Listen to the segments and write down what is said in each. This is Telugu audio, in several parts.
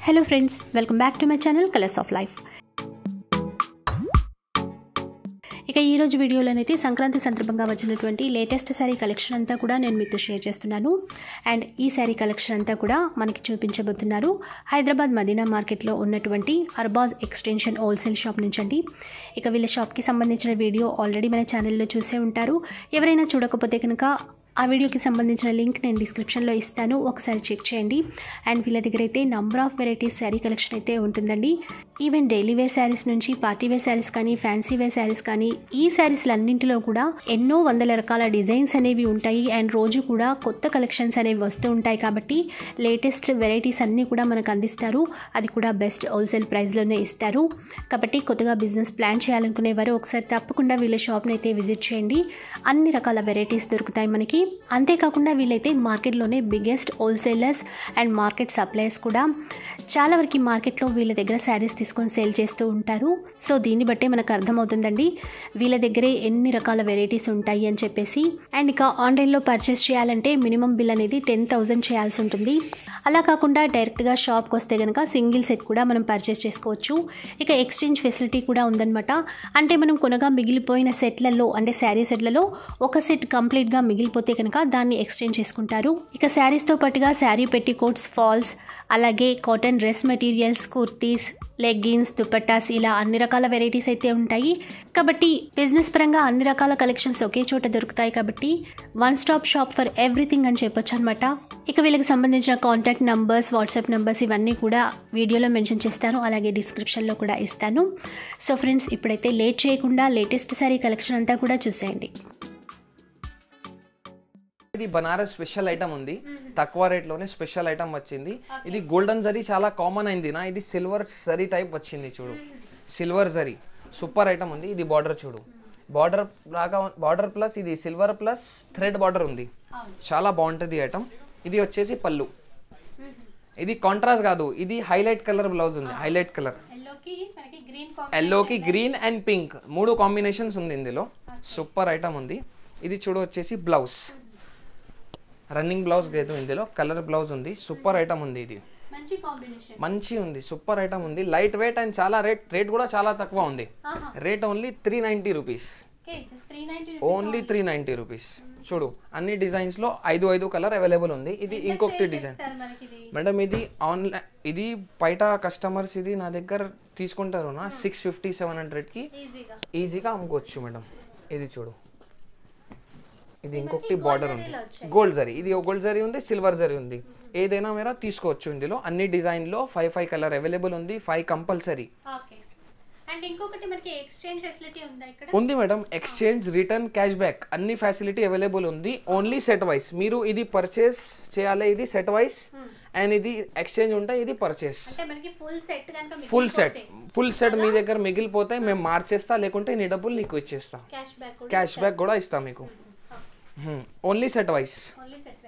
Hello friends welcome back to my channel colours of life ఇక ఈరోజు వీడియోలోనైతే సంక్రాంతి సందర్భంగా వచ్చినటువంటి లేటెస్ట్ శారీ కలెక్షన్ అంతా కూడా నేను మీతో షేర్ చేస్తున్నాను అండ్ ఈ శారీ కలెక్షన్ అంతా కూడా మనకి చూపించబోతున్నారు హైదరాబాద్ మదీనా మార్కెట్లో ఉన్నటువంటి అర్బాజ్ ఎక్స్టెన్షన్ హోల్సేల్ షాప్ నుంచి అండి ఇక వీళ్ళ షాప్కి సంబంధించిన వీడియో ఆల్రెడీ మన ఛానల్లో చూసే ఉంటారు ఎవరైనా చూడకపోతే కనుక ఆ వీడియోకి సంబంధించిన లింక్ నేను డిస్క్రిప్షన్లో ఇస్తాను ఒకసారి చెక్ చేయండి అండ్ వీళ్ళ దగ్గర అయితే number of varieties sari collection అయితే ఉంటుందండి ఈవెన్ డైలీ వేర్ శారీస్ నుంచి పార్టీ వేర్ శారీస్ కానీ ఫ్యాన్సీ వేర్ శారీస్ కానీ ఈ శారీస్లన్నింటిలో కూడా ఎన్నో వందల రకాల డిజైన్స్ అనేవి ఉంటాయి అండ్ రోజు కూడా కొత్త కలెక్షన్స్ అనేవి వస్తూ ఉంటాయి కాబట్టి లేటెస్ట్ వెరైటీస్ అన్నీ కూడా మనకు అందిస్తారు అది కూడా బెస్ట్ హోల్సేల్ ప్రైస్లోనే ఇస్తారు కాబట్టి కొత్తగా బిజినెస్ ప్లాన్ చేయాలనుకునేవారు ఒకసారి తప్పకుండా వీళ్ళ షాప్ని అయితే విజిట్ చేయండి అన్ని రకాల వెరైటీస్ దొరుకుతాయి మనకి అంతేకాకుండా వీళ్ళైతే మార్కెట్లోనే biggest wholesalers and market suppliers కూడా చాలా వరకు మార్కెట్లో వీళ్ళ దగ్గర శారీస్ తీసుకొని సేల్ చేస్తూ ఉంటారు సో దీన్ని బట్టే మనకు అర్థమవుతుందండి వీళ్ళ దగ్గరే ఎన్ని రకాల వెరైటీస్ ఉంటాయి అని చెప్పేసి అండ్ ఇక ఆన్లైన్లో పర్చేస్ చేయాలంటే మినిమం బిల్ అనేది టెన్ థౌజండ్ చేయాల్సి ఉంటుంది అలా కాకుండా డైరెక్ట్గా షాప్కి వస్తే కనుక సింగిల్ సెట్ కూడా మనం పర్చేస్ చేసుకోవచ్చు ఇక ఎక్స్చేంజ్ ఫెసిలిటీ కూడా ఉందన్నమాట అంటే మనం కొనగా మిగిలిపోయిన సెట్లలో అంటే శారీ సెట్లలో ఒక సెట్ కంప్లీట్గా మిగిలిపోతే కనుక దాన్ని ఎక్స్చేంజ్ చేసుకుంటారు ఇక శారీస్తో పాటుగా శారీ పెట్టి కోట్స్ ఫాల్స్ అలాగే cotton dress materials kurtis leggings dupattas ఇలా అన్ని రకాల వెరైటీస్ అయితే ఉంటాయి కాబట్టి బిజినెస్ పరంగా అన్ని రకాల కలెక్షన్స్ ఒకే చోట దొరుకుతాయి కాబట్టి one stop shop for everything అని చెప్పొచ్చు అనమాట ఇక వీళ్ళకి సంబంధించిన కాంటాక్ట్ నంబర్స్ వాట్సాప్ నంబర్స్ ఇవన్నీ కూడా వీడియోలో మెన్షన్ చేస్తాను అలాగే డిస్క్రిప్షన్లో కూడా ఇస్తాను సో ఫ్రెండ్స్ ఇప్పుడైతే లేట్ చేయకుండా లేటెస్ట్ శారీ కలెక్షన్ అంతా కూడా చూసేయండి ఇది బనారస్ స్పెషల్ ఐటమ్ ఉంది తక్కువ రేట్ లోనే స్పెషల్ ఐటమ్ వచ్చింది ఇది గోల్డెన్ జరీ చాలా కామన్ అయింది నా ఇది సిల్వర్ జరీ టైప్ వచ్చింది చూడు సిల్వర్ జరీ సూపర్ ఐటమ్ ఉంది ఇది బార్డర్ చూడు బార్డర్ లాగా బార్డర్ ప్లస్ ఇది సిల్వర్ ప్లస్ థ్రెడ్ బార్డర్ ఉంది చాలా బాగుంటుంది ఐటమ్ ఇది వచ్చేసి పళ్ళు ఇది కాంట్రాస్ట్ కాదు ఇది హైలైట్ కలర్ బ్లౌజ్ ఉంది హైలైట్ కలర్ ఎల్లోకి గ్రీన్ అండ్ పింక్ మూడు కాంబినేషన్స్ ఉంది ఇందులో సూపర్ ఐటమ్ ఉంది ఇది చూడు వచ్చేసి బ్లౌజ్ రన్నింగ్ బ్లౌజ్ లేదు ఇందులో కలర్ బ్లౌజ్ ఉంది సూపర్ ఐటమ్ ఉంది ఇది మంచి కాంబినేషన్ మంచి ఉంది సూపర్ ఐటమ్ ఉంది లైట్ వెయిట్ అండ్ చాలా రేట్ రేట్ కూడా చాలా తక్కువ ఉంది rate only three ninety rupees three ninety only three ninety rupees చూడు అన్ని డిజైన్స్ లో ఐదు ఐదు కలర్ అవైలబుల్ ఉంది ఇది ఇంకొకటి డిజైన్ మనకి మేడం ఇది ఆన్లైన్ ఇది బయట కస్టమర్స్ ఇది నా దగ్గర తీసుకుంటారు నా సిక్స్ ఫిఫ్టీ సెవెన్ హండ్రెడ్కి ఈజీగా ఈజీగా అమ్ముకోవచ్చు మేడం ఇది చూడు ఇది ఇంకొకటి బార్డర్ ఉంది గోల్డ్ జరీ ఇది గోల్డ్ జరీ ఉంది సిల్వర్ జరీ ఉంది ఏదైనా మీరు తీసుకోవచ్చు ఇందులో అన్ని డిజైన్లో ఫైవ్ ఫైవ్ కలర్ అవైలబుల్ ఉంది ఫైవ్ కంపల్సరీ ఓకే అండ్ ఇంకొకటి మనకి ఎక్స్చేంజ్ ఫెసిలిటీ ఉందా ఇక్కడ ఉంది madam exchange return cash back అన్ని ఫెసిలిటీ అవైలబుల్ ఉంది ఓన్లీ సెట్ వైస్ మీరు ఇది పర్చేస్ చేయాలి ఇది సెట్ వైస్ అండ్ ఇది ఎక్స్చేంజ్ ఉంటే ఇది పర్చేస్ అంటే మనకి ఫుల్ సెట్ కనుక ఫుల్ సెట్ ఫుల్ సెట్ మీ దగ్గర మిగిలిపోతే మేము మార్చేస్తా లేకుంటే నీ డబ్బులు నీకు ఇచ్చేస్తా క్యాష్ బ్యాక్ క్యాష్ బ్యాక్ కూడా ఇస్తాం మీకు only set wise only set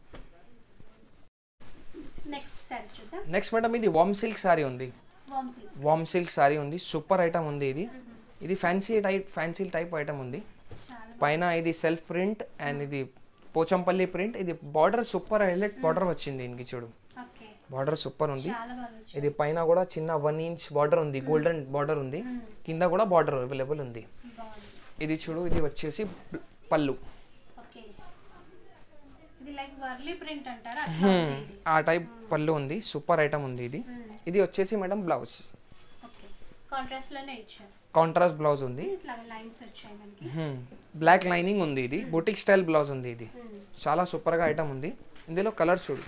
next saris చూద్దాం నెక్స్ట్ మేడం ఇది వామ్ సిల్క్ సారీ ఉంది warm silk warm silk sari ఉంది సూపర్ ఐటమ్ ఉంది ఇది ఇది fancy type fancy type item ఉంది పైన ఇది సెల్ఫ్ ప్రింట్ అండ్ ఇది పోచంపల్లి ప్రింట్ ఇది బార్డర్ సూపర్ హైలైట్ బార్డర్ వచ్చింది దీనికి చూడు ఓకే బార్డర్ సూపర్ ఉంది చాలా బాగా వచ్చింది ఇది పైన కూడా చిన్న వన్ ఇంచ్ బార్డర్ ఉంది గోల్డెన్ బార్డర్ ఉంది కింద కూడా బార్డర్ అవైలబుల్ ఉంది బాగుంది ఇది చూడు ఇది వచ్చేసి పళ్ళు ఓకే ఇది లైక్ వర్లీ ప్రింట్ అంటారా Hmm, ఆ టైప్ పళ్ళు ఉంది సూపర్ ఐటమ్ ఉంది ఇది ఇది వచ్చేసి మేడం బ్లౌజ్ ఓకే కాంట్రాస్ట్ లోనే ఇచ్చారు కాంట్రాస్ట్ బ్లౌజ్ ఉంది ఇట్లా లైన్స్ వచ్చాయి మనకి బ్లాక్ లైనింగ్ ఉంది ఇది బుటిక్ స్టైల్ బ్లౌజ్ ఉంది ఇది చాలా సూపర్గా ఐటమ్ ఉంది ఇందులో కలర్ చూడు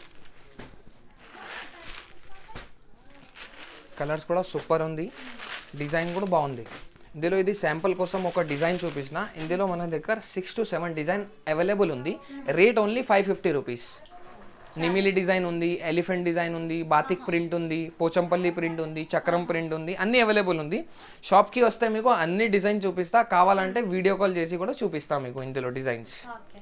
కలర్స్ కూడా సూపర్ ఉంది డిజైన్ కూడా బాగుంది ఇందులో ఇది శాంపుల్ కోసం ఒక డిజైన్ చూపించిన ఇందులో మన దగ్గర six to seven design available ఉంది rate only five fifty rupees నిమిలి డిజైన్ ఉంది ఎలిఫెంట్ డిజైన్ ఉంది బాతిక్ ప్రింట్ ఉంది పోచంపల్లి ప్రింట్ ఉంది చక్రం ప్రింట్ ఉంది అన్ని అవైలబుల్ ఉంది షాప్కి వస్తే మీకు అన్ని డిజైన్ చూపిస్తా కావాలంటే వీడియో కాల్ చేసి కూడా చూపిస్తా మీకు ఇందులో డిజైన్స్ ఓకే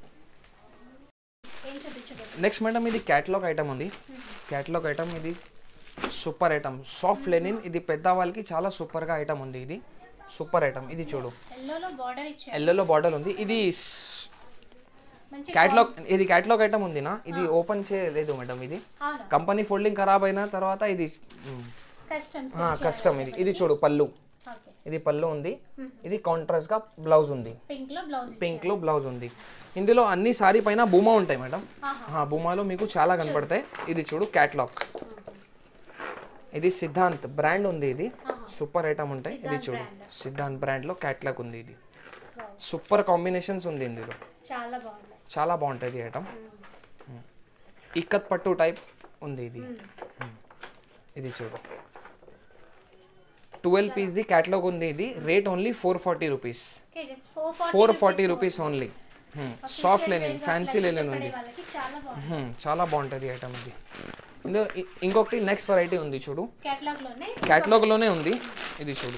ఏం చూపించబోతుంది నెక్స్ట్ మేడం ఇది క్యాటలాగ్ ఐటమ్ ఉంది క్యాటలాగ్ ఐటమ్ ఇది సూపర్ ఐటమ్ సాఫ్ట్ లెనిన్ ఇది పెద్దవాళ్ళకి చాలా సూపర్గా ఐటమ్ ఉంది ఇది సూపర్ ఐటమ్ ఇది చూడు ఎల్లోలో బార్డర్ ఇచ్చారు ఎల్లోలో బార్డర్ ఉంది ఇది స్- మంచి క్యాట్లాగ్ ఇది క్యాట్లాగ్ ఐటమ్ ఉందినా ఇది ఓపెన్ చేయలేదు మేడం ఇది అవునా కంపెనీ ఫోల్డింగ్ ఖరాబ్ అయిన తర్వాత ఇది కస్టమ్స్ కష్టం ఇది ఇది చూడు పళ్ళు ఓకే ఇది పళ్ళు ఉంది ఇది కాంట్రాస్ట్ గా బ్లౌజ్ ఉంది పింక్ లో బ్లౌజ్ పింక్ లో బ్లౌజ్ ఉంది ఇందులో అన్ని సారీ పైన బూమా ఉంటాయి మేడం ఆహా. ఆ బూమాలో మీకు చాలా కనపడతాయి ఇది చూడు క్యాట్లాగ్ ఇది సిద్ధాంత్ బ్రాండ్ ఉంది ఇది సూపర్ ఐటమ్ ఉంటాయి ఇది చూడు సిద్ధాంత్ బ్రాండ్ లో క్యాట్లాగ్ ఉంది ఇది సూపర్ కాంబినేషన్స్ ఉంది ఇందులో చాలా బాగుంది చాలా బాగుంటుంది ఐటమ్ ఇక్కత్ పట్టు టైప్ ఉంది ఇది మ్మ్. ఇది చూడు ట్వెల్వ్ పీస్ ది క్యాటలాగ్ ఉంది ఇది rate only four forty rupees okay just four forty four forty rupees only soft linen fancy linen ఉంది వాళ్ళకి చాలా బాగుంది మ్మ్. చాలా బాగుంటుంది ఐటమ్ ఇది ఇందులో ఇ- ఇంకొకటి నెక్స్ట్ వెరైటీ ఉంది చూడు కేటలాగ్ లోనే Catalog లోనే ఉంది ఇది చూడు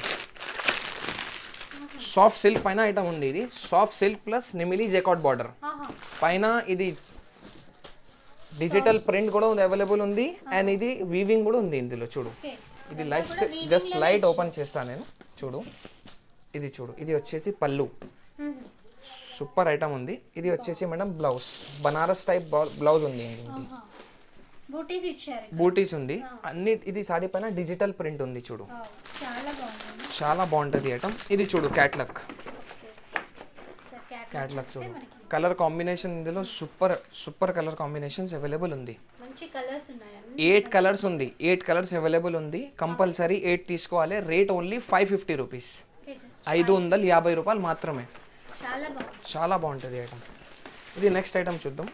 సాఫ్ట్ సిల్క్ పైన ఐటమ్ ఉంది ఇది సాఫ్ట్ సిల్క్ ప్లస్ నిమిలీ జెకాట్ బార్డర్ ఆహా పైన ఇది డిజిటల్ ప్రింట్ కూడా ఉంది అవైలబుల్ ఉంది అండ్ ఇది వీవింగ్ కూడా ఉంది ఇందులో చూడు ఓకే ఇది లైట్ జస్ట్ లైట్ ఓపెన్ చేస్తాను నేను చూడు ఇది చూడు ఇది వచ్చేసి పళ్ళు సూపర్ ఐటమ్ ఉంది ఇది వచ్చేసి madam blouse Banaras type blouse ఉంది ఇది బూటీస్ ఇచ్చారు బూటీస్ ఉంది అన్ని ఇది సాడీ పైన డిజిటల్ ప్రింట్ ఉంది చూడు Wow, చాలా బాగుంది చాలా బాగుంటుంది ఐటమ్ ఇది చూడు క్యాట్లాగ్ సార్ క్యాట్ క్యాట్లాగ్ చూడు కలర్ కాంబినేషన్ ఇందులో super super colour combinations available ఉంది మంచి కలర్స్ ఉన్నాయి అన్ని ఎయిట్ కలర్స్ ఉంది ఎయిట్ కలర్స్ అవైలబుల్ ఉంది కంపల్సరీ ఎయిట్ తీసుకోవాలి rate only five fifty rupees okay just ఐదు వందల యాభై రూపాయలు మాత్రమే చాలా బాగుంది చాలా బాగుంటుంది ఐటమ్ ఇది నెక్స్ట్ ఐటమ్ చూద్దాం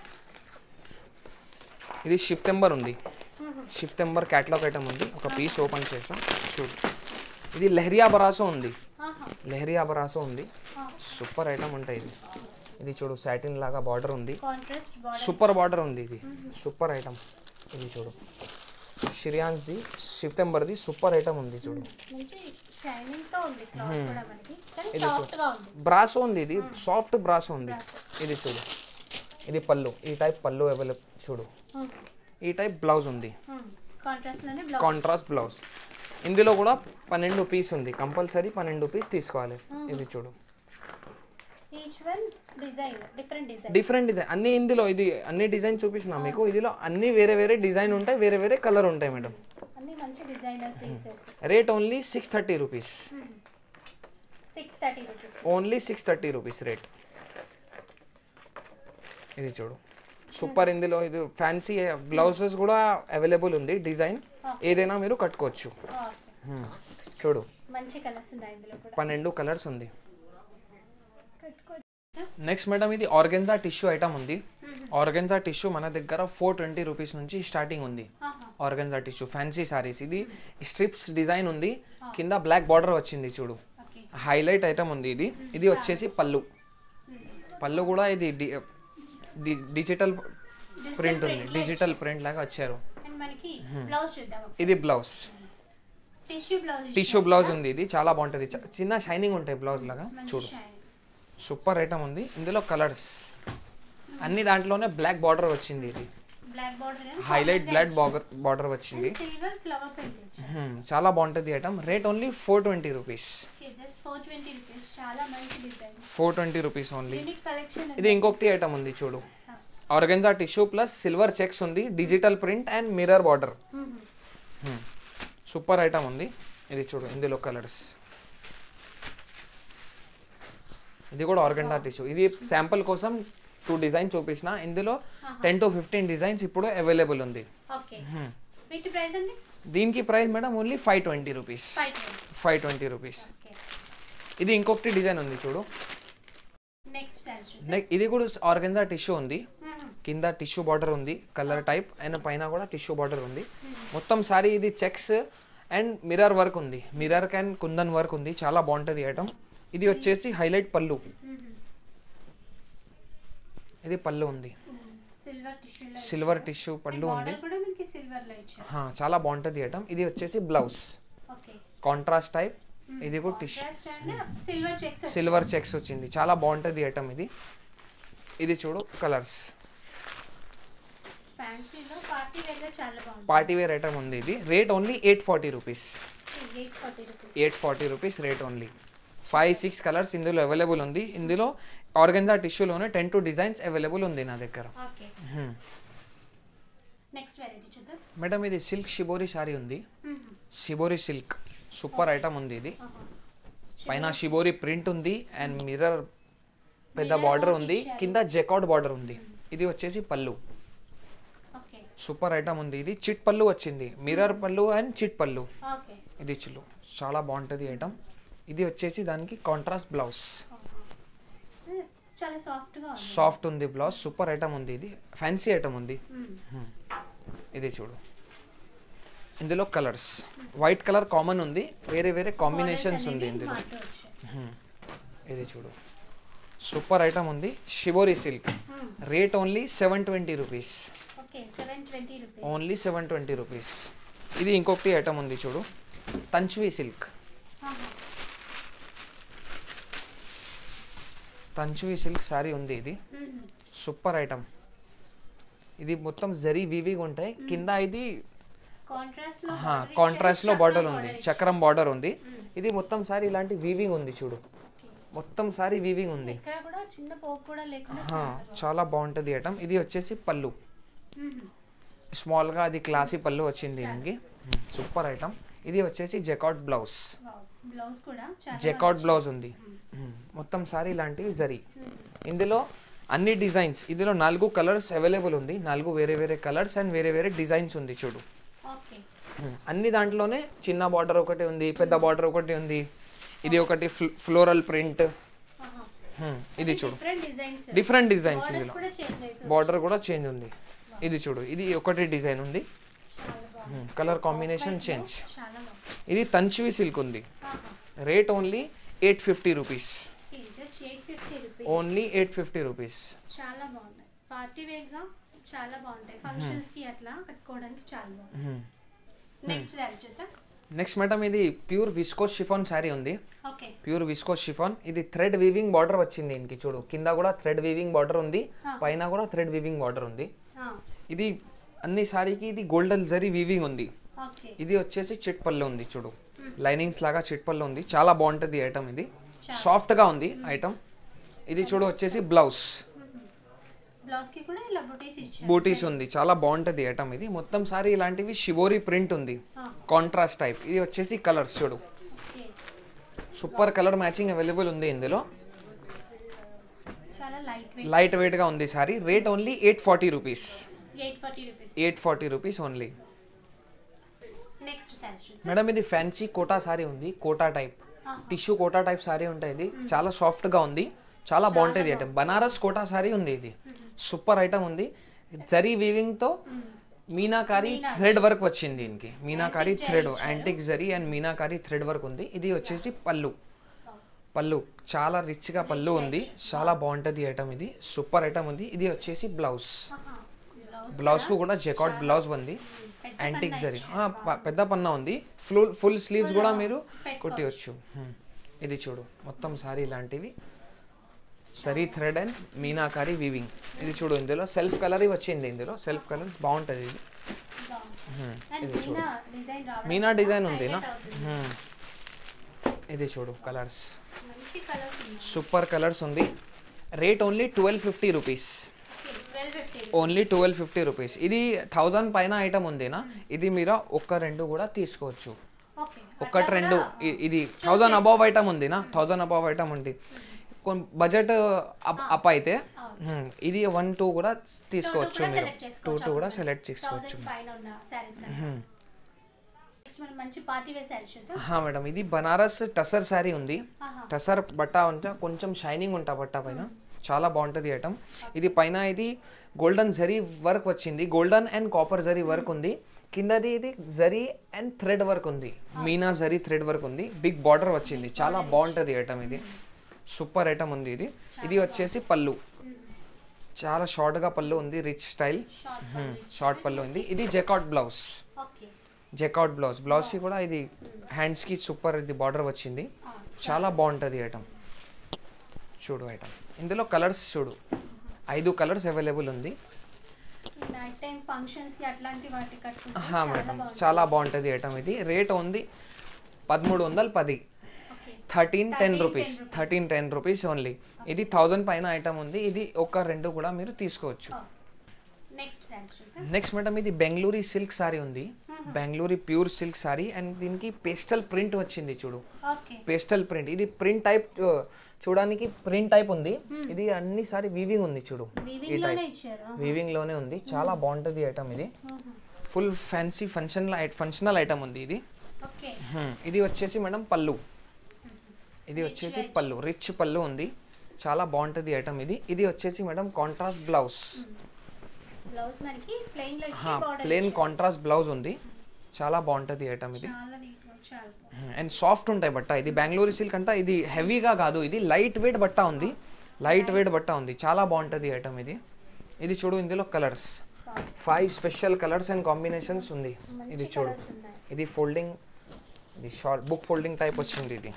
ఇది షిఫ్టెంబర్ ఉంది షిఫ్టెంబర్ క్యాటలాగ్ ఐటమ్ ఉంది ఒక పీస్ ఓపెన్ చేసాం చూడు ఇది లెహరియా బరాసో ఉంది ఆహా లెహరియా బరాసో ఉంది సూపర్ ఐటమ్ ఉంటాయి ఇది ఇది చూడు సాటిన్ లాగా బార్డర్ ఉంది కాంట్రాస్ట్ బార్డర్ సూపర్ బార్డర్ ఉంది ఇది సూపర్ ఐటమ్ ఇది చూడు షిరియాన్స్ది షిఫ్టెంబర్ది సూపర్ ఐటమ్ ఉంది చూడు మంచి షైనింగ్ తో ఉంది క్లాత్ కూడా మనకి కానీ సాఫ్ట్ గా ఉంది బ్రాసో ఉంది ఇది సాఫ్ట్ బ్రాసో ఉంది ఇది చూడు ఇది పళ్ళు ఈ టైప్ పళ్ళు అవైలబుల్ చూడు ఈ టైప్ బ్లౌజ్ ఉంది కాంట్రాస్ట్ లోనే బ్లౌజ్ కాంట్రాస్ట్ బ్లౌజ్ ఇందులో కూడా పన్నెండు పీస్ ఉంది కంపల్సరీ పన్నెండు పీస్ తీసుకోవాలి ఇది చూడు each one design different design different design అన్ని ఇందులో ఇది అన్ని డిజైన్ చూపించిన మీకు ఇదిలో అన్ని వేరే వేరే డిజైన్ ఉంటాయి వేరే వేరే కలర్ ఉంటాయి మేడం అన్ని మంచి designer pieces rate only six thirty rupees six thirty rupees only six thirty rupees rate ఇది చూడు సూపర్ ఇందులో ఇది ఫ్యాన్సీ బ్లౌజెస్ కూడా అవైలబుల్ ఉంది డిజైన్ ఏదైనా మీరు కట్టుకోవచ్చు Hmm. చూడు మంచి కలర్స్ ఉన్నాయి ఇందులో కూడా పన్నెండు కలర్స్ ఉంది కట్టుకో నెక్స్ట్ మేడం ఇది ఆర్గెన్జా టిష్యూ ఐటమ్ ఉంది ఆర్గెన్జా టిష్యూ మన దగ్గర ఫోర్ ట్వంటీ రూపీస్ నుంచి స్టార్టింగ్ ఉంది ఆహా ఆర్గెన్జా టిష్యూ ఫ్యాన్సీ సారీస్ ఇది స్ట్రిప్స్ డిజైన్ ఉంది కింద బ్లాక్ బార్డర్ వచ్చింది చూడు ఓకే హైలైట్ ఐటమ్ ఉంది ఇది ఇది వచ్చేసి పళ్ళు పళ్ళు కూడా ఇది డి- డి- డిజిటల్ ప్రింట్ ఉంది డిజిటల్ ప్రింట్ లాగా వచ్చారు అండ్ మనకి బ్లౌజ్ చూద్దాం ఇది blouse tissue blouse tissue blouse ఉంది ఇది చాలా బాగుంటుంది చ- చిన్న షైనింగ్ ఉంటాయి బ్లౌజ్ లాగా చూడు సూపర్ ఐటమ్ ఉంది ఇందులో కలర్స్ అన్ని దాంట్లోనే బ్లాక్ బార్డర్ వచ్చింది ఇది black border highlight black border border వచ్చింది సిల్వర్ ఫ్లవర్ ప్రింట్ ఇచ్చారు Hmm, చాలా బాగుంటుంది item rate only four twenty rupees just four twenty rupees చాలా మంచి design four twenty rupees only unique collection ఇది ఇంకొకటి ఐటమ్ ఉంది చూడు organza tissue plus silver checks ఉంది digital print and mirror border super item ఉంది ఇది చూడు ఇందులో కలర్స్ ఇది కూడా ఆర్గెండా టిష్యూ ఇది శాంపుల్ కోసం టూ డిజైన్ చూపించిన ఇందులో టెన్ టు ఫిఫ్టీన్ డిజైన్స్ ఇప్పుడు అవైలబుల్ ఉంది ఓకే వీటి ప్రైస్ అండి దీనికి price madam only five twenty rupees five twenty five twenty rupees okay ఇది ఇంకొకటి డిజైన్ ఉంది చూడు నెక్స్ట్ సారీ నెక్ ఇది కూడా ఆర్గెన్జా టిష్యూ ఉంది కింద టిష్యూ బార్డర్ ఉంది కలర్ టైప్ అండ్ పైన కూడా టిష్యూ బార్డర్ ఉంది మొత్తం సారీ ఇది చెక్స్ అండ్ మిర్రర్ వర్క్ ఉంది మిర్రర్ క్యాన్ కుందన్ వర్క్ ఉంది చాలా బాగుంటుంది ఐటమ్ ఇది వచ్చేసి హైలైట్ పళ్ళు ఇది పళ్ళు ఉంది సిల్వర్ టిష్యూలో సిల్వర్ టిష్యూ పళ్ళు ఉంది బార్డర్ కూడా మనకి సిల్వర్ లో ఇచ్చారు హా, చాలా బాగుంటుంది ఐటమ్ ఇది వచ్చేసి బ్లౌజ్ ఓకే కాంట్రాస్ట్ టైప్ ఇది కూడా tissue just and silver checks silver checks వచ్చింది చాలా బాగుంటుంది ఐటమ్ ఇది ఇది చూడు కలర్స్ ఫ్యాన్సీలో పార్టీ వేర్ లో చాలా బాగుంది పార్టీ వేర్ ఐటమ్ ఉంది ఇది rate only eight forty rupees eight forty rupees eight forty rupees rate only five six colours ఇందులో అవైలబుల్ ఉంది ఇందులో ఆర్గెన్జా టిష్యూలోనే టెన్ టు డిజైన్స్ అవైలబుల్ ఉంది నా దగ్గర ఓకే నెక్స్ట్ వెరైటీ చూద్దాం మేడం ఇది సిల్క్ షిబోరి శారీ ఉంది షిబోరి సిల్క్ సూపర్ ఐటమ్ ఉంది ఇది పైన షిబోరి ప్రింట్ ఉంది అండ్ మిర్రర్ పెద్ద బార్డర్ ఉంది కింద జెకౌట్ బార్డర్ ఉంది ఇది వచ్చేసి పళ్ళు ఓకే సూపర్ ఐటమ్ ఉంది ఇది చిట్ పళ్ళు వచ్చింది మిర్రర్ పళ్ళు అండ్ చిట్ పళ్ళు ఓకే ఇది చిల్లు చాలా బాగుంటుంది ఐటమ్ ఇది వచ్చేసి దానికి కాంట్రాస్ట్ బ్లౌజ్ చాలా సాఫ్ట్గా ఉంది సాఫ్ట్ ఉంది బ్లౌజ్ సూపర్ ఐటమ్ ఉంది ఇది ఫ్యాన్సీ ఐటమ్ ఉంది మ్మ్. ఇది చూడు ఇందులో కలర్స్ వైట్ కలర్ కామన్ ఉంది వేరే వేరే కాంబినేషన్స్ ఉంది ఇందులో మారుతూ వచ్చాయి. ఇది చూడు సూపర్ ఐటమ్ ఉంది shibori silk hmm. Rate only seven twenty rupees okay seven twenty rupees only seven twenty rupees ఇది ఇంకొకటి ఐటమ్ ఉంది చూడు తంచ్వి సిల్క్ తంచ్వి సిల్క్ శారీ ఉంది ఇది సూపర్ ఐటమ్ ఇది మొత్తం జరీ వీవిగా ఉంటాయి కింద ఇది కాంట్రాస్ట్ లో కాంట్రాస్ట్ లో బార్డర్ ఉంది చక్రం బార్డర్ ఉంది ఇది మొత్తం సారీ ఇలాంటి వీవింగ్ ఉంది చూడు మొత్తం సారీ వీవింగ్ ఉంది ఇక్కడ కూడా చిన్న పోపు కూడా లేకుండా హా, చాలా బాగుంటుంది ఐటమ్ ఇది వచ్చేసి పళ్ళు మ్మ్. స్మాల్ గా అది క్లాసీ పళ్ళు వచ్చింది దీనికి సూపర్ ఐటమ్ ఇది వచ్చేసి జెకాట్ బ్లౌజ్ వావ్. బ్లౌజ్ కూడా చాలా జెకాట్ బ్లౌజ్ ఉంది మ్మ్. మొత్తం సారీ ఇలాంటివి జరీ ఇందులో అన్ని డిజైన్స్ ఇందులో నాలుగు కలర్స్ అవైలబుల్ ఉంది నాలుగు వేరే వేరే కలర్స్ అండ్ వేరే వేరే డిజైన్స్ ఉంది చూడు ఓకే మ్మ్. అన్ని దాంట్లోనే చిన్న బార్డర్ ఒకటి ఉంది పెద్ద బార్డర్ ఒకటి ఉంది ఇది ఒకటి ఫ్లోరల్ ప్రింట్ ఇది చూడు డిఫరెంట్ డిజైన్స్ డిఫరెంట్ డిజైన్స్ ఇందులో కూడా చేంజ్ అవుతుంది బార్డర్ కూడా చేంజ్ ఉంది ఇది చూడు ఇది ఒకటి డిజైన్ ఉంది చాలా బాగుంది కలర్ కాంబినేషన్ చేంజ్ చాలా బాగుంది ఇది తంచివి సిల్క్ ఉంది rate only eight fifty rupees just eight fifty rupees only eight fifty rupees చాలా బాగున్నాయి పార్టీ వేర్ గా చాలా బాగుంటాయి ఫంక్షన్స్ కి అట్లా కట్టుకోవడానికి చాలా బాగుంది నెక్స్ట్ దాని చూద్దాం నెక్స్ట్ మేడం ఇది ప్యూర్ విస్కోస్ షిఫాన్ శారీ ఉంది ఓకే ప్యూర్ విస్కోస్ షిఫాన్ ఇది థ్రెడ్ వీవింగ్ బార్డర్ వచ్చింది దీనికి చూడు కింద కూడా థ్రెడ్ వీవింగ్ బార్డర్ ఉంది పైన కూడా థ్రెడ్ వీవింగ్ బార్డర్ ఉంది ఇది అన్ని సారీకి ఇది గోల్డెన్ జరీ వీవింగ్ ఉంది ఓకే ఇది వచ్చేసి చిట్ పళ్ళు ఉంది చూడు లైనింగ్స్ లాగా చిట్ పళ్ళు ఉంది చాలా బాగుంటుంది ఐటమ్ ఇది సాఫ్ట్ గా ఉంది ఐటమ్ ఇది చూడు వచ్చేసి బ్లౌజ్ బ్లౌజ్ కి కూడా ఇలా బుటీస్ ఇచ్చారు బూటీస్ ఉంది చాలా బాగుంటుంది ఐటమ్ ఇది మొత్తం సారీ ఇలాంటివి షిబోరి ప్రింట్ ఉంది కాంట్రాస్ట్ టైప్ ఇది వచ్చేసి కలర్స్ చూడు okay super colour matching available ఉంది ఇందులో చాలా లైట్ వెయిట్ లైట్ వెయిట్ గా ఉంది sari rate only eight forty rupees eight forty rupees eight forty rupees only next sari madam ఇది ఫ్యాన్సీ కోటా సారీ ఉంది kota type tissue kota type sari ఉంటుంది ఇది చాలా సాఫ్ట్ గా ఉంది చాలా బాగుంటుంది ఐటమ్ బనారస్ కోటా సారీ ఉంది ఇది సూపర్ ఐటమ్ ఉంది జరీ వీవింగ్ తో మీనాకారి థ్రెడ్ వర్క్ వచ్చింది దీనికి meenakari thread antique zari and meenakari thread work ఉంది ఇది వచ్చేసి పళ్ళు పళ్ళు చాలా రిచ్ గా పళ్ళు ఉంది చాలా బాగుంటుంది ఐటమ్ ఇది సూపర్ ఐటమ్ ఉంది ఇది వచ్చేసి బ్లౌజ్ బ్లౌజ్ బ్లౌజ్ కూడా జెకాట్ బ్లౌజ్ ఉంది యాంటిక్ జరీ ఆ, ప- పెద్ద పన్నా ఉంది ఫుల్ ఫుల్ స్లీవ్స్ కూడా మీరు కొట్టవచ్చు హ్మ్. ఇది చూడు మొత్తం సారీ ఇలాంటివి sari thread and meenakari weaving ఇది చూడు ఇందులో సెల్ఫ్ కలర్ వచ్చింది ఇందులో సెల్ఫ్ కలర్స్ బాగుంటుంది ఇది అండ్ మీనా డిజైన్ రావడం మీనా డిజైన్ ఉంది నా highlight అవుతుంది. హ్మ్. ఇది చూడు కలర్స్ మంచి కలర్స్ ఉన్నాయి సూపర్ కలర్స్ ఉంది rate only twelve fifty rupees twelve fifty only twelve fifty rupees ఇది థౌజండ్ పైన ఐటమ్ ఉందినా ఇది మీరు ఒక్క రెండు కూడా తీసుకోవచ్చు ఓకే ఒక్కటి రెండు ఇ- ఇది థౌజండ్ అబౌవ్ ఐటమ్ ఉంది నా థౌజండ్ అబౌవ్ ఐటమ్ ఉంది బడ్జెట్ అప్ అయితే హ్మ్, ఇది వన్ టూ కూడా తీసుకోవచ్చు మీరు select చేసుకోవచ్చు టూ టూ కూడా సెలెక్ట్ చేసుకోవచ్చు థౌసండ్ పైన ఉన్న శారీస్ నెక్స్ట్ మనం మంచి పార్టీ వేర్ శారీ చూద్దాం హా మేడం ఇది బనారస్ టసర్ శారీ ఉంది ఆహా. టసర్ బట్ట ఉంటే కొంచెం షైనింగ్ ఉంటా బట్ట పైన చాలా బాగుంటుంది ఐటమ్ ఇది పైన ఇది గోల్డెన్ జరీ వర్క్ వచ్చింది golden and copper zari work ఉంది కిందది ఇది జరీ అండ్ థ్రెడ్ వర్క్ ఉంది మీనా జరీ థ్రెడ్ వర్క్ ఉంది బిగ్ బార్డర్ వచ్చింది చాలా బాగుంటుంది ఐటమ్ ఇది సూపర్ ఐటమ్ ఉంది ఇది ఇది వచ్చేసి పళ్ళు చాలా షార్ట్గా పళ్ళు ఉంది రిచ్ స్టైల్ షార్ట్ షార్ట్ పళ్ళు ఉంది ఇది jacquard blouse okay jacquard blouse బ్లౌజ్కి కూడా ఇది హ్యాండ్స్కి సూపర్ ఇది బార్డర్ వచ్చింది చాలా బాగుంటుంది ఐటమ్ చూడు ఐటమ్ ఇందులో కలర్స్ చూడు ఐదు కలర్స్ అవైలబుల్ ఉంది నైట్ టైం ఫంక్షన్స్ కి అట్లాంటి వాటి కట్టుకుంటే హా మేడం చాలా బాగుంటుంది ఐటమ్ ఇది రేట్ ఉంది పదమూడు వందలు పది okay thirteen ten rupees thirteen ten rupees only ఇది థౌజండ్ పైన ఐటమ్ ఉంది ఇది ఒక రెండు కూడా మీరు తీసుకోవచ్చు నెక్స్ట్ శారీస్ చూద్దాం నెక్స్ట్ మేడం ఇది బెంగళూరు సిల్క్ సారీ ఉంది Bengaluru pure silk sari and దీనికి పేస్టల్ ప్రింట్ వచ్చింది చూడు ఓకే పేస్టల్ ప్రింట్ ఇది ప్రింట్ టైప్ చూడడానికి ప్రింట్ టైప్ ఉంది ఇది అన్ని సారీ వీవింగ్ ఉంది చూడు ఈ వీవింగ్ లోనే ఇచ్చారు వీవింగ్ లోనే ఉంది చాలా బాగుంటుంది ఐటమ్ ఇది full fancy function functional item ఉంది ఇది ఓకే Hmm. ఇది వచ్చేసి మేడం పళ్ళు ఇది వచ్చేసి పళ్ళు రిచ్ పళ్ళు ఉంది చాలా బాగుంటుంది ఐటమ్ ఇది ఇది వచ్చేసి మేడం కాంట్రాస్ట్ బ్లౌజ్ బ్లౌజ్ మనకి ప్లెయిన్ లో ఇచ్చి బార్డర్ ప్లేన్ కాంట్రాస్ట్ బ్లౌజ్ ఉంది చాలా బాగుంటుంది ఐటమ్ ఇది చాలా నీట్ గా చాలా బాగుంది. అండ్ సాఫ్ట్ ఉంటాయి బట్ట ఇది బెంగళూరు సిల్క్ అంట ఇది హెవీగా కాదు ఇది లైట్ వెయిట్ బట్ట ఉంది లైట్ వెయిట్ బట్ట ఉంది చాలా బాగుంటుంది ఐటమ్ ఇది ఇది చూడు ఇందులో colours five special colours and combinations ఉంది ఇది చూడు Colours ఉన్నాయి. ఇది ఫోల్డింగ్ ఇది షార్ట్ బుక్ ఫోల్డింగ్ టైప్ వచ్చింది ఇది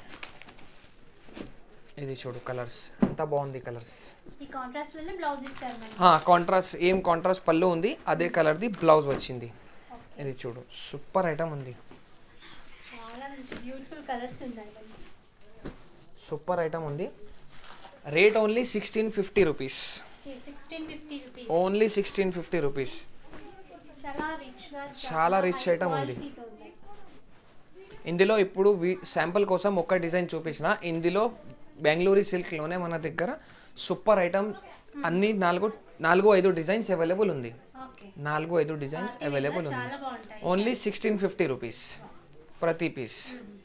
ఇది చూడు కలర్స్ అంతా బాగుంది కలర్స్ ఈ కాంట్రాస్ట్ లోనే బ్లౌజ్ ఇస్తారు మనకి కాంట్రాస్ట్ ఏం కాంట్రాస్ట్ పళ్ళు ఉంది అదే కలర్ది బ్లౌజ్ వచ్చింది ఇది చూడు సూపర్ ఐటమ్ ఉంది చాలా మంచి బ్యూటిఫుల్ కలర్స్ ఉన్నాయి మనకి. సూపర్ ఐటమ్ ఉంది rate only sixteen fifty rupees okay sixteen fifty rupees only sixteen fifty rupees చాలా రిచ్ గా చాలా rich high item ఉంది. quality తో ఉంది. ఇందులో ఇప్పుడు వీ శాంపుల్ కోసం ఒక డిజైన్ చూపించిన ఇందులో బెంగళూరు సిల్క్లోనే మన దగ్గర సూపర్ ఐటమ్ అన్ని నాలుగు నాలుగు ఐదు డిజైన్స్ అవైలబుల్ ఉంది ఓకే నాలుగు ఐదు డిజైన్స్ అవైలబుల్ ఉంది చాలా బాగుంటాయి ఓన్లీ సిక్స్టీన్ ఫిఫ్టీ రూపీస్ ప్రతి పీస్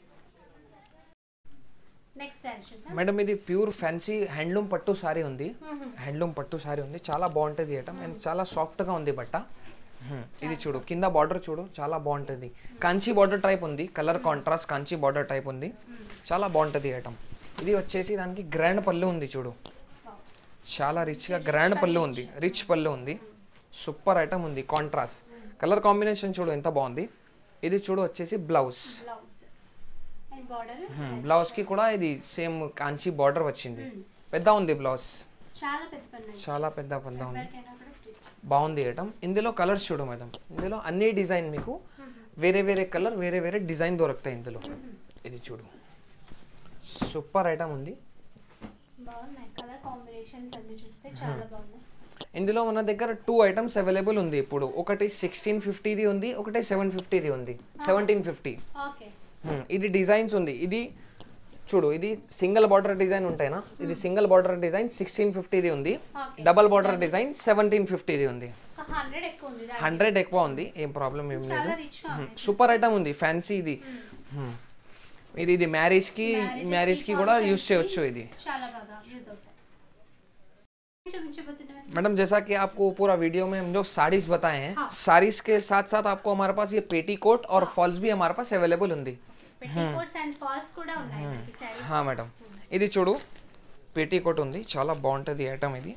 నెక్స్ట్ శారీ చూద్దాం మేడం ఇది ప్యూర్ ఫ్యాన్సీ హ్యాండ్లూమ్ పట్టు సారీ ఉంది హ్యాండ్లూమ్ పట్టు సారీ ఉంది చాలా బాగుంటుంది ఐటమ్ అండ్ చాలా సాఫ్ట్గా ఉంది బట్ట Hmm. ఇది చూడు కింద బార్డర్ చూడు చాలా బాగుంటుంది కంచి బార్డర్ టైప్ ఉంది colour contrast Kanchi border type ఉంది చాలా బాగుంటుంది ఐటమ్ ఇది వచ్చేసి దానికి గ్రాండ్ పళ్ళు ఉంది చూడు చాలా రిచ్గా గ్రాండ్ పళ్ళు ఉంది రిచ్ పళ్ళు ఉంది సూపర్ ఐటమ్ ఉంది కాంట్రాస్ట్ కలర్ కాంబినేషన్ చూడు ఎంత బాగుంది ఇది చూడు వచ్చేసి బ్లౌజ్ బ్లౌజ్ అండ్ బార్డర్ బ్లౌజ్కి కూడా ఇది సేమ్ కాంచి బార్డర్ వచ్చింది పెద్ద ఉంది బ్లౌజ్ చాలా పెద్ద పన్ను చాలా పెద్ద పెద్ద ఉంది ఎవరికైనా కూడా స్టిచ్ బాగుంది ఐటమ్ ఇందులో కలర్స్ చూడు మేడం ఇందులో అన్ని డిజైన్ మీకు వేరే వేరే కలర్ వేరే వేరే డిజైన్ దొరుకుతాయి ఇందులో ఇది చూడు సూపర్ ఐటమ్ ఉంది బాగున్నాయి కలర్ కాంబినేషన్స్ అన్ని చూస్తే చాలా బాగున్నాయి ఇందులో మన దగ్గర టూ ఐటమ్స్ అవైలబుల్ ఉంది ఇప్పుడు ఒకటి సిక్స్టీన్ ఫిఫ్టీది ఉంది ఒకటి సెవెన్ ఫిఫ్టీది ఉంది సెవెంటీన్ ఫిఫ్టీ ఓకే ఇది డిజైన్స్ ఉంది ఇది చూడు ఇది సింగిల్ బార్డర్ డిజైన్ ఉంటాయినా ఇది సింగిల్ బార్డర్ డిజైన్ సిక్స్టీన్ ఫిఫ్టీది ఉంది okay double border design seventeen ఫిఫ్టీది ఉంది హండ్రెడ్ ఎక్కువ ఉంది దాని హండ్రెడ్ ఎక్కువ ఉంది ఏం ప్రాబ్లం ఏం లేదు చాలా రిచ్ గా ఉంది సూపర్ ఐటమ్ ఉంది ఫ్యాన్సీ ఇది Hmm. ఇది ఇది మ్యారేజ్ కి మ్యారేజ్ కి కూడా యూస్ చేయొచ్చు ఇది చాలా బాగా యూజ్ అవుతాయి చూపించబోతున్నారు मैडम जैसा कि आपको पूरा वीडियो में हम जो साड़ीज बताए हैं साड़ीज के साथ साथ आपको हमारे पास ये पेटीकोट और फॉल्स भी हमारे पास अवेलेबल ఉంది పెట్టికోట్స్ అండ్ ఫాల్స్ కూడా ఉన్నాయి మనకి శారీ హా మేడం ఇది చూడు పేటీకోట్ ఉంది చాలా బాగుంటుంది ఐటమ్ ఇది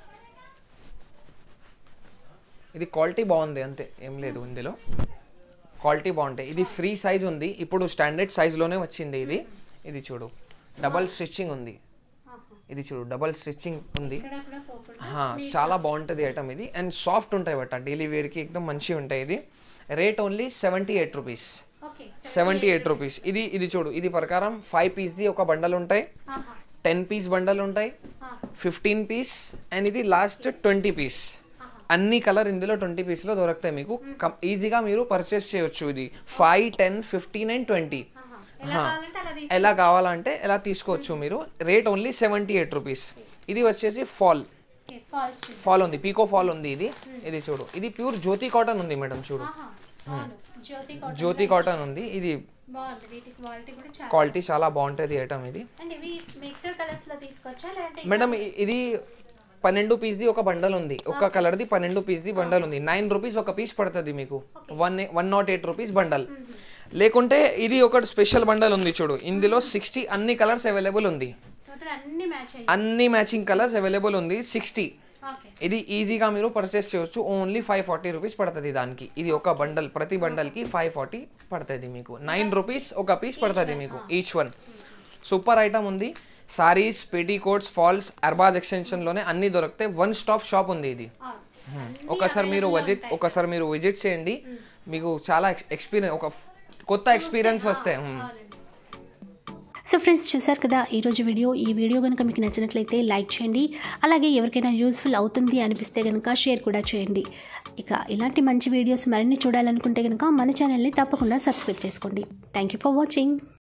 ఇది క్వాలిటీ బాగుంది అంతే ఏం లేదు ఇందులో క్వాలిటీ బాగుంటాయి ఇది ఫ్రీ సైజ్ ఉంది ఇప్పుడు స్టాండర్డ్ సైజ్లోనే వచ్చింది ఇది ఇది చూడు డబల్ స్టిచ్చింగ్ ఉంది ఇది చూడు డబల్ స్టిచ్చింగ్ ఉంది ఇక్కడ కూడా పోకుండా హా, చాలా బాగుంటుంది ఐటమ్ ఇది అండ్ సాఫ్ట్ ఉంటాయి బట్ డైలీ వేర్కి ఎక్దమ్ మంచిగా ఉంటాయి ఇది rate only seventy eight rupees okay seventy eight rupees ఇది ఇది చూడు ఇది ప్రకారం ఫైవ్ పీస్ది ఒక బండల్ ఉంటాయి టెన్ పీస్ బండల్ ఉంటాయి ఫిఫ్టీన్ పీస్ అండ్ ఇది లాస్ట్ ట్వంటీ పీస్ అన్ని కలర్ ఇందులో ట్వంటీ పీస్లో దొరుకుతాయి మీకు ఈజీగా మీరు పర్చేస్ చేయొచ్చు ఇది five ten fifteen and twenty ఎలా కావాలంటే అలా తీసి ఎలా కావాలంటే ఎలా తీసుకోవచ్చు మీరు rate only seventy eight rupees ఇది వచ్చేసి ఫాల్ ఫాల్స్ ఫాల్ ఉంది పీకో ఫాల్ ఉంది ఇది ఇది చూడు ఇది ప్యూర్ జ్యోతి కాటన్ ఉంది మేడం చూడు అవును జ్యోతి కాటన్ జ్యోతి కాటన్ ఉంది ఇది బాగుంది వీటి క్వాలిటీ కూడా చాలా క్వాలిటీ చాలా బాగుంటుంది ఐటమ్ ఇది అండ్ ఇవి మిక్సర్ కలర్స్ లో తీసుకొచ్చా లేదంటే మేడం ఇ- ఇది పన్నెండు పీస్ది ఒక బండల్ ఉంది ఒక కలర్ది పన్నెండు పీస్ది బండల్ ఉంది నైన్ రూపీస్ ఒక పీస్ పడుతుంది మీకు one one nought eight rupees bundle లేకుంటే ఇది ఒకటి స్పెషల్ బండల్ ఉంది చూడు ఇందులో సిక్స్టీ అన్ని కలర్స్ అవైలబుల్ ఉంది టోటల్ అన్ని మ్యాచ్ అయ్యి అన్ని మ్యాచింగ్ కలర్స్ అవైలబుల్ ఉంది సిక్స్టీ ఓకే ఇది ఈజీగా మీరు పర్చేస్ చేయొచ్చు ఓన్లీ ఫైవ్ ఫార్టీ రూపీస్ పడుతుంది దానికి ఇది ఒక బండల్ ప్రతి బండల్కి ఫైవ్ ఫార్టీ పడుతుంది మీకు నైన్ రూపీస్ ఒక పీస్ పడుతుంది మీకు ఈచ్ వన్ సూపర్ ఐటమ్ ఉంది సారీస్ కోట్స్ ఫాల్స్ అర్బాజ్ ఎక్స్టెన్షన్లోనే అన్ని దొరుకుతాయి వన్ స్టాప్ షాప్ ఉంది ఇది ఒకసారి మీరు విజిట్ ఒకసారి మీరు విజిట్ చేయండి మీకు చాలా ఎక్స్పీరియన్స్ ఒక కొత్త ఎక్స్పీరియన్స్ వస్తాయి Hmm. సో ఫ్రెండ్స్ చూసారు కదా ఈరోజు వీడియో ఈ వీడియో కనుక మీకు నచ్చినట్లయితే లైక్ చేయండి అలాగే ఎవరికైనా యూస్ఫుల్ అవుతుంది అనిపిస్తే కనుక షేర్ కూడా చేయండి ఇక ఇలాంటి మంచి వీడియోస్ మరిన్ని చూడాలనుకుంటే కనుక మన ఛానల్ని తప్పకుండా సబ్స్క్రైబ్ చేసుకోండి థ్యాంక్ యూ ఫర్ వాచింగ్